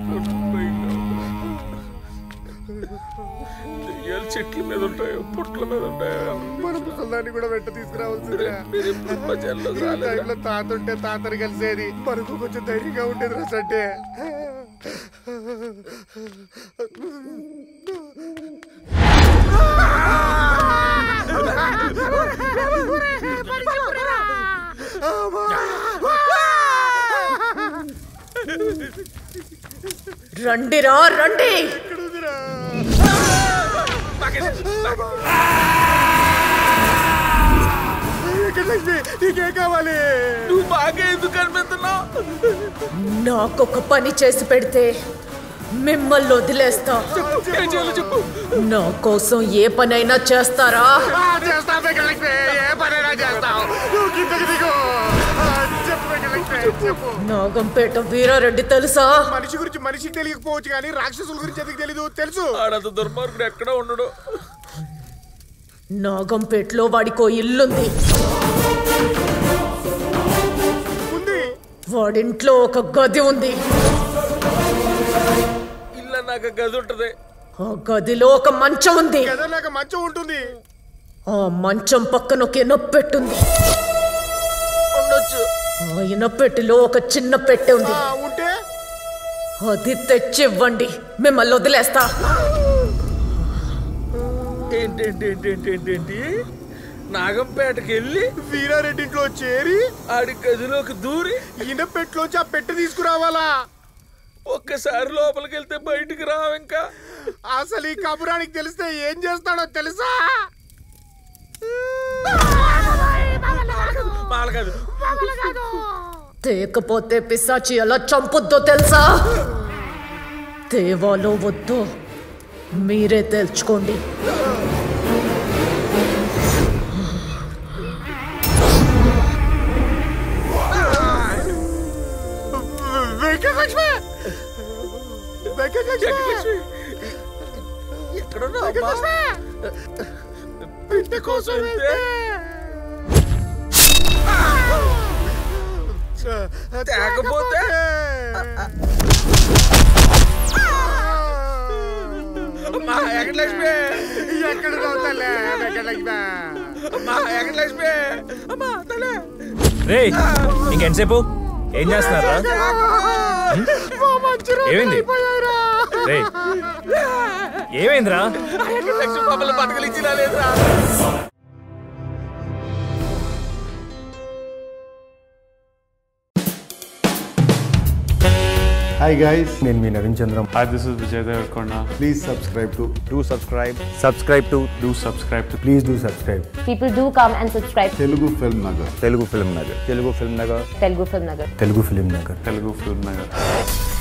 దెయ్యాలు చెట్ల మీద ఉంటాయో పుట్ల మీద ఉంటాయో మన ముసల్దాన్ని కూడా వెంట తీసుకురావాల్సిందిరా మీరు ఇప్పుడు మధ్యాహ్నంలో ఈ రాలేదా? టైంలో తాత ఉంటే తాతని కలిసేది మనకు కొంచెం ధైర్యంగా ఉండేది రా అంటే రండిరా రండి లక్ష్మి నీకేం కావాలి నువ్వు బాగా ఎందుకు కనిపిస్తున్నావు నాకొక పని చేసి పెడితే మిమ్మల్ని వదిలేస్తా ఏం చేయాలో చెప్పు నా కోసం ఏ పనైనా చేస్తారా ఆ, చేస్తాం వెంకటలక్ష్మి ఏ పనైనా చేస్తాం నువ్వు కిందకి దిగు ఆ, చెప్పు వెంకటలక్ష్మి చెప్పు నాగంపేట వీరారెడ్డి తెలుసా మనిషి గురించి మనిషికి తెలియకపోవచ్చు కానీ రాక్షసుల గురించి ఎందుకు తెలీదు తెలుసు ఆడంత దుర్మార్గుడు ఎక్కడ ఉండడు నాగంపేటలో వాడికో ఇల్లుంది ఉంది వాడింట్లో ఒక గది ఉంది ఇల్లు నాకు గది ఉంటది ఆ గదిలో ఒక మంచం ఉంది గదలేక మంచం ఉంటుంది ఆ మంచం పక్కన ఒక ఇనప్పెట్టుంది ఉండొచ్చు ఆ ఇనపెట్టిలో ఒక చిన్న పెట్టె ఉంది ఆ, ఉంటే అది తెచ్చివ్వండి మిమ్మల్ని వదిలేస్తా ఏంటి ఏంటి ఏంటి ఏంటి ఏంటి ఏంటి నాగంపేటకి వెళ్ళి వీరారెడ్డి ఇంట్లో చేరి ఆడి గదిలోకి దూరి ఇనపెట్లోంచి ఆ పెట్టె తీసుకురావాలా ఒక్కసారి లోపలికి వెళ్తే బయటికి రావు ఇంకా అసలు ఈ కబురానికి తెలిస్తే ఏం చేస్తాడో తెలుసా మాల కాదు తేకపోతే పిశాచి ఎలా చంపుద్దో తెలుసా తేవాలో వద్దో మీరే తెలుసుకోండి వెంకటలక్ష్మి వెంకటలక్ష్మి వెంకటలక్ష్మి ఎక్కడున్నావు అమ్మా? పెట్టె కోసం వెళ్తే తేకపోతే అమ్మా వెంకటలక్ష్మి ఎక్కడ నవ్వుతాలే వెంకటలక్ష్మి అమ్మా వెంకటలక్ష్మి అమ్మా తలే రే ఇంకెంతసేపు ఏం చేస్తున్నారా మా మంచి రోజులు ఏమైంది? అయిపోయాయిరా. రే ఏమైందిరా వెంకటలక్ష్మి మమ్మల్ని బతకలిచ్చినా లేదా హాయ్ గైస్ నేను మీ Naveen Chandram Hi, this is Vijay Devarkonda. Please subscribe to to subscribe subscribe to Do subscribe to please do subscribe People do come and subscribe to Telugu Film Nagar Telugu Film Nagar Telugu Film Nagar Telugu Film Nagar. Telugu Film Nagar Telugu Film Nagar.